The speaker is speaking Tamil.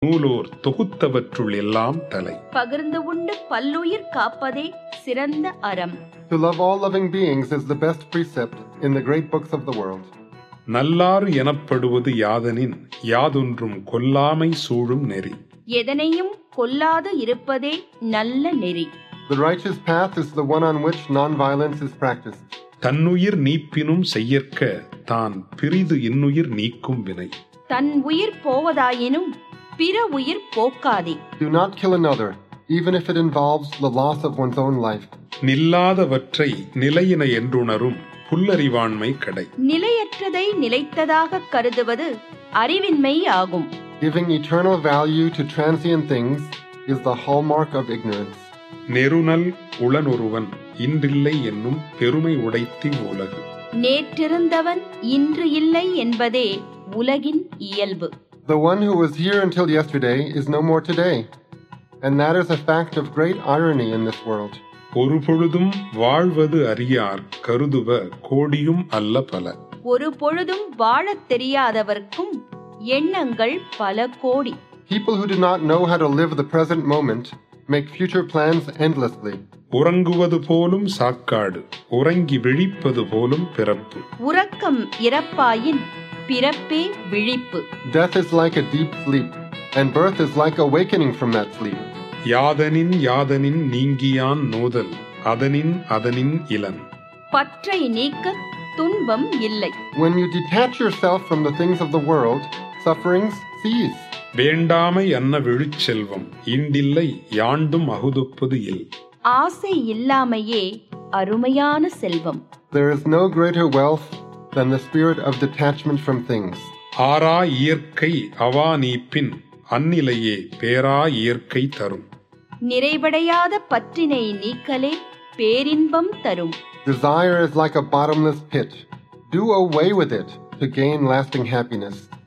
நூலோர் தொகுத்தவற்றுள் எல்லாம் தலை பகிர்ந்து உண்டு பல்லுயிர் காப்பதே சிறந்த அறம் To love all living beings is the best precept in the great books of the world. Nallaru எனப்படுவது யாதனின் யாதொன்றும் கொல்லாமை சூழும் நெறி எதனையும் கொல்லாது இருப்பதே நல்ல நெறி The righteous path is the one on which non-violence is practiced. தன்னுயிர் நீப்பினும் செய்யற்க தான் பிரிது இன்னுயிர் நீக்கும் வினை தன் உயிர் போவதாயினும் பிற உயிர் போக்காதே Do not kill another, even if it involves the loss of one's own life. நில்லாதவற்றை நிலையின என்றுணரும் புல்லறிவாண்மை கடை நிலையற்றதை நிலைத்ததாக கருதுவது அறிவின்மை ஆகும் Giving eternal value to transient things is the hallmark of ignorance. நெருநல் உளனொருவன் இன்றில்லை என்னும் பெருமை உடைத்தி உலகு நேற்றிருந்தவன் இன்று இல்லை என்பதே உலகின் இயல்பு The one who was here until yesterday is no more today. And that is a fact of great irony in this world. ஒரு பொழுதும் வாழ்வது அறியார் கருதுவ கோடியும் அல்ல பல ஒரு பொழுதும் வாழத் தெரியாதவர்க்கும் எண்ணங்கள் பல கோடி People who do not know how to live the present moment make future plans endlessly. உறங்குவது போலும் சாக்காடு உறங்கி விழிப்பது போலும் பிறப்பு உறக்கம் இறப்பாயின் பிறப்பே விழிப்பு Death is like a deep sleep, and birth is like awakening from that sleep. யாதனின் யாதனின் நீங்கியான் நோதல் அதனின் அதனின் இளன் பற்றை நீக்க துன்பம் இல்லை When you detach yourself from the things of the world, sufferings cease. வேண்டாமை அன்ன விழுச்செல்வம் இண்டில்லை யாண்டும் அகுதுப்பது இல் ஆசை இல்லாமையே அருமையான செல்வம் There is no greater wealth than the spirit of detachment from things. ஆரா இயற்கை அவா நீப்பின் அந்நிலையே பேரா இயற்கை தரும் நிறைவடையாத பற்றினை நீக்கலே பேரின்பம் தரும் Desire is like a bottomless pit. Do away with it to gain lasting happiness.